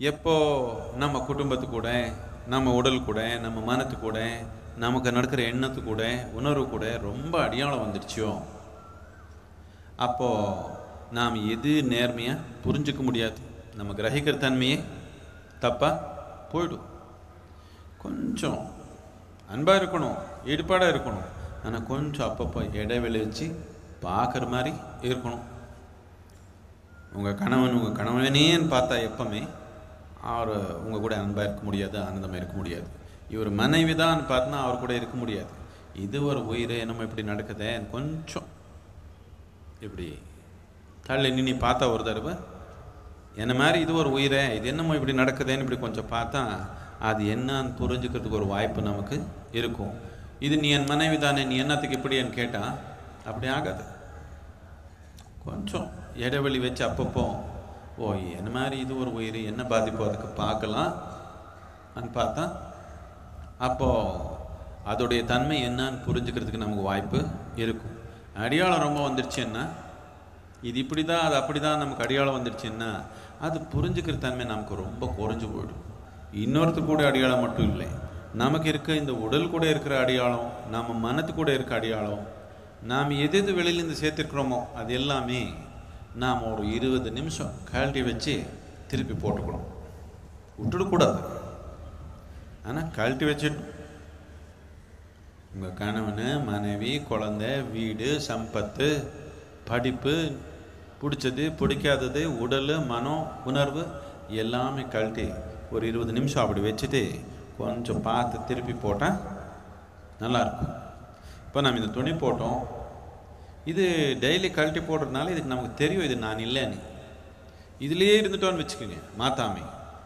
எப்போ நம்ம குடும்பத்து கூட நம்ம உடல் கூட நம்ம மனத்து கூட நமக்கு நடக்கிற எண்ணத்து கூட உணர்வு கூட ரொம்ப அடியாளம் வந்துடுச்சோ அப்போ நாம் எது நேர்மையாக புரிஞ்சுக்க முடியாது நம்ம கிரகிக்கிற தன்மையே தப்பா போயிடும் கொஞ்சம் அன்பாக இருக்கணும் ஈடுபாடாக இருக்கணும் ஆனால் கொஞ்சம் அப்பப்போ இடைவெளி வச்சு பார்க்குற மாதிரி இருக்கணும் உங்கள் கணவன் உங்கள் கணவனேன்னு பார்த்தா எப்பவுமே அவர் உங்கள் கூட அன்பாக இருக்க முடியாது ஆனந்தமாக இருக்க முடியாது இவர் மனைவி தான் பார்த்தனா அவர் கூட இருக்க முடியாது இது ஒரு உயிர் என்னமோ இப்படி நடக்குதே கொஞ்சம் இப்படி தள்ளி நின்று பார்த்தா ஒரு தடவை என்ன மாதிரி இது ஒரு உயிரே இது என்னமோ இப்படி நடக்குதேன்னு இப்படி கொஞ்சம் பார்த்தா அது என்னன்னு புரிஞ்சுக்கிறதுக்கு ஒரு வாய்ப்பு நமக்கு இருக்கும் இது நீ என் மனைவி தானே நீ என்னத்துக்கு இப்படின்னு கேட்டால் அப்படி ஆகாது கொஞ்சம் இடைவெளி வச்சு அப்பப்போ ஓ என்ன மாதிரி இது ஒரு உயிர் என்ன பாதிப்பு அதுக்கு பார்க்கலாம் பார்த்தா அப்போது அதோடைய தன்மை என்னன்னு புரிஞ்சுக்கிறதுக்கு நமக்கு வாய்ப்பு இருக்கும் அடியாளம் ரொம்ப வந்துடுச்சுன்னா இது இப்படி தான் அது அப்படி தான் நமக்கு அடியாளம் வந்துடுச்சுன்னா அது புரிஞ்சுக்கிற தன்மை நமக்கு ரொம்ப குறைஞ்சு போயிடும் இன்னொருத்தர் கூட அடியாளம் மட்டும் இல்லை நமக்கு இருக்க இந்த உடல் கூட இருக்கிற அடியாளம் நம்ம மனத்து கூட இருக்க அடியாளம் நாம் எது எது வெளியிலேருந்து சேர்த்துருக்குறோமோ அது எல்லாமே நாம் ஒரு இருபது நிமிஷம் கழட்டி வச்சு திருப்பி போட்டுக்கணும் விட்டுடக்கூடாது ஆனால் கழட்டி வச்சிடணும் உங்கள் கணவன் மனைவி குழந்தை வீடு சம்பத்து படிப்பு பிடிச்சது பிடிக்காதது உடல் மனம் உணர்வு எல்லாமே கழட்டி ஒரு இருபது நிமிஷம் அப்படி வச்சுட்டு கொஞ்சம் பார்த்து திருப்பி போட்டால் நல்லாயிருக்கும் இப்போ நம்ம இந்த துணி போட்டோம் இது டெய்லி கழட்டி போடுறதுனால இதுக்கு நமக்கு தெரியும் இது நான் இல்லைன்னு இதுலேயே இருந்துட்டோன்னு வச்சுக்கோங்க மாத்தாமே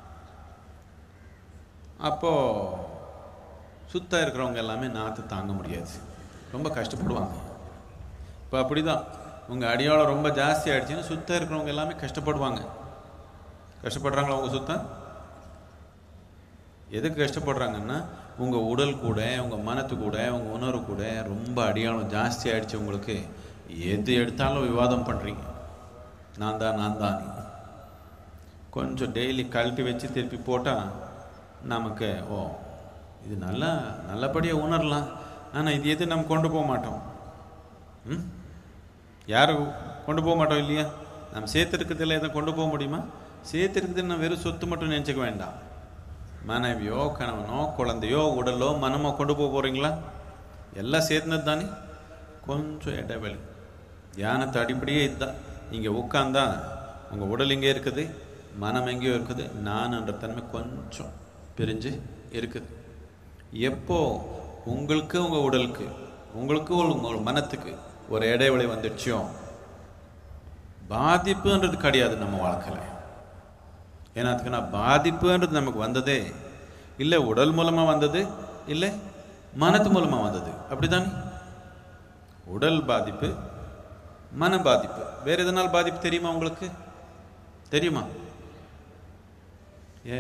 அப்போது சுத்தம் இருக்கிறவங்க எல்லாமே நாற்று தாங்க முடியாது ரொம்ப கஷ்டப்படுவாங்க இப்போ அப்படி தான் உங்கள் அடியாளம் ரொம்ப ஜாஸ்தி ஆயிடுச்சுன்னா சுத்தம் இருக்கிறவங்க எல்லாமே கஷ்டப்படுவாங்க கஷ்டப்படுறாங்களா உங்கள் சுத்தம் எதுக்கு கஷ்டப்படுறாங்கன்னா உங்கள் உடல் கூட உங்கள் மனத்து கூட உங்கள் உணர்வு கூட ரொம்ப அடியாளம் ஜாஸ்தி ஆயிடுச்சு உங்களுக்கு எது எடுத்தாலும் விவாதம் பண்ணுறீங்க நான் தான் நான் தான் கொஞ்சம் டெய்லி கழட்டி வச்சு திருப்பி போட்டால் நமக்கு ஓ இது நல்லா நல்லபடியாக உணரலாம் ஆனால் இது எது நம்ம கொண்டு போக மாட்டோம் ம் யார் கொண்டு போக மாட்டோம் இல்லையா நம்ம சேர்த்துருக்கிறதுல எதை கொண்டு போக முடியுமா சேர்த்துருக்குதுன்னு வெறும் சொத்து மட்டும் நினச்சிக்க வேண்டாம் மனைவியோ கணவனோ குழந்தையோ உடலோ மனமோ கொண்டு போக போகிறீங்களா எல்லாம் சேர்ந்தது தானே கொஞ்சம் இடைவெளி தியானத்தை அடிப்படையே இதுதான் இங்கே உட்காந்தா உங்கள் உடல் இங்கே இருக்குது மனம் எங்கேயோ இருக்குது நான்ன்ற தன்மை கொஞ்சம் பிரிஞ்சு இருக்குது எப்போ உங்களுக்கு உங்கள் உடலுக்கு உங்களுக்கு உங்கள் மனத்துக்கு ஒரு இடைவெளி வந்துடுச்சோ பாதிப்புன்றது கிடையாது நம்ம வாழ்க்கையில் ஏன்னா அதுக்குன்னா பாதிப்புன்றது நமக்கு வந்ததே இல்லை உடல் மூலமாக வந்தது இல்லை மனத்து மூலமாக வந்தது அப்படிதானே உடல் பாதிப்பு மன பாதிப்பு வேற எதனால் பாதிப்பு தெரியுமா உங்களுக்கு தெரியுமா ஏ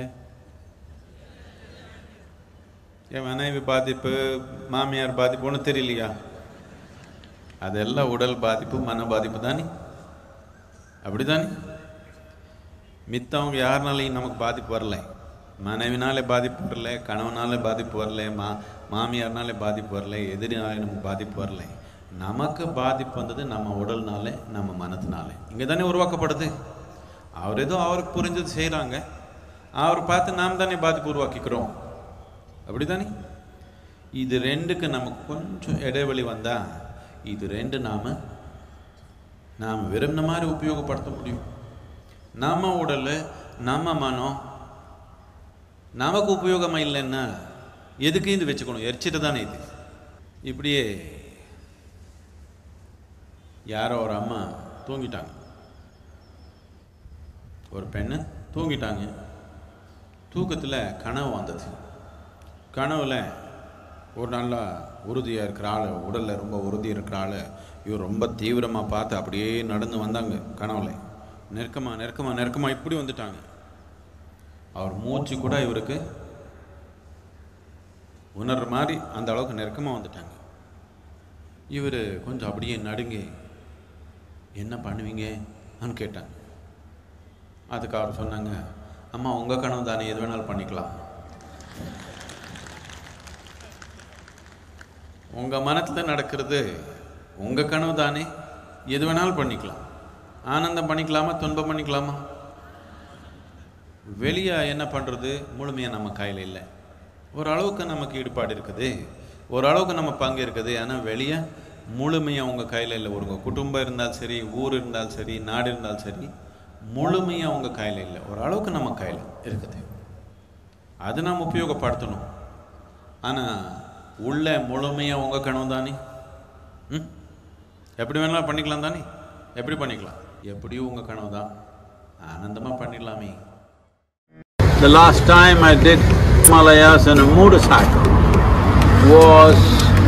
என் மனைவி பாதிப்பு மாமியார் பாதிப்பு ஒன்றும் தெரியலையா அதெல்லாம் உடல் பாதிப்பு மன பாதிப்பு தானே அப்படிதானே மித்தவங்க யாருனாலையும் நமக்கு பாதிப்பு வரல மனைவினாலே பாதிப்பு வரல கணவனாலே பாதிப்பு வரல மா மாமியார்னாலே பாதிப்பு வரல எதிரினாலே நமக்கு பாதிப்பு வரல நமக்கு பாதிப்பு வந்தது நம்ம உடல்னாலே நம்ம மனத்தினாலே இங்கே தானே உருவாக்கப்படுது அவர் ஏதோ அவருக்கு புரிஞ்சது செய்கிறாங்க அவர் பார்த்து நாம் தானே பாதிப்பு உருவாக்கிக்கிறோம் அப்படிதானே இது ரெண்டுக்கு நமக்கு கொஞ்சம் இடைவெளி வந்தால் இது ரெண்டு நாம் நாம் விரும்பின மாதிரி உபயோகப்படுத்த முடியும் நம்ம உடல் நம்ம மனம் நமக்கு உபயோகமாக இல்லைன்னா எதுக்கு இது வச்சுக்கணும் எரிச்சிட்டு தானே இது இப்படியே யாரோ ஒரு அம்மா தூங்கிட்டாங்க ஒரு பெண்ணு தூங்கிட்டாங்க தூக்கத்தில் கனவு வந்தது கனவுல ஒரு நல்லா உறுதியாக இருக்கிற ஆள் உடலில் ரொம்ப உறுதி இருக்கிற ஆள் இவர் ரொம்ப தீவிரமாக பார்த்து அப்படியே நடந்து வந்தாங்க கனவுல நெருக்கமாக நெருக்கமாக நெருக்கமாக இப்படி வந்துட்டாங்க அவர் மூச்சு கூட இவருக்கு உணர்ற மாதிரி அந்த அளவுக்கு நெருக்கமாக வந்துட்டாங்க இவர் கொஞ்சம் அப்படியே நடுங்கி என்ன பண்ணுவீங்க கேட்டாங்க அதுக்கு அவர் சொன்னாங்க அம்மா உங்கள் கனவு தானே எது வேணாலும் பண்ணிக்கலாம் உங்கள் மனத்தில் நடக்கிறது உங்கள் கனவு தானே எது வேணாலும் பண்ணிக்கலாம் ஆனந்தம் பண்ணிக்கலாமா துன்பம் பண்ணிக்கலாமா வெளியே என்ன பண்ணுறது முழுமையாக நம்ம கையில் இல்லை ஓரளவுக்கு நமக்கு ஈடுபாடு இருக்குது ஓரளவுக்கு நம்ம பங்கு இருக்குது ஆனால் வெளியே முழுமையாக உங்கள் கையில் இல்லை உங்கள் குடும்பம் இருந்தாலும் சரி ஊர் இருந்தாலும் சரி நாடு இருந்தாலும் சரி முழுமையாக உங்கள் கையில் இல்லை ஓரளவுக்கு நம்ம கையில் இருக்குது அது நாம் உபயோகப்படுத்தணும் ஆனால் உள்ள முழுமையாக உங்கள் கனவு தானே ம் எப்படி வேணாலும் பண்ணிக்கலாம் தானே எப்படி பண்ணிக்கலாம் எப்படியும் உங்கள் கனவு தான் ஆனந்தமாக பண்ணிடலாமே The last time I did Himalayas on a motorcycle was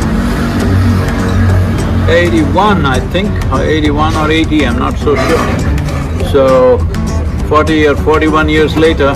eighty-one, I think, or eighty-one or eighty, I'm not so sure. So, forty or forty-one years later,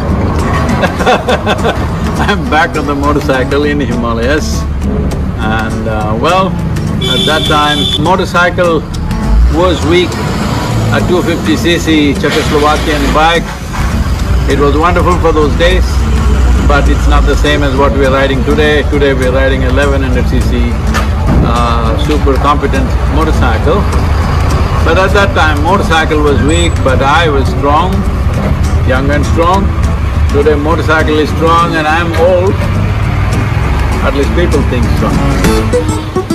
I'm back on the motorcycle in Himalayas. And uh, well, at that time, motorcycle was weak, a 250cc Czechoslovakian bike. It was wonderful for those days, but it's not the same as what we're riding today. Today we're riding 1100cc uh, super competent motorcycle. But at that time, motorcycle was weak, but I was strong, young and strong. Today motorcycle is strong and I'm old. At least people think so.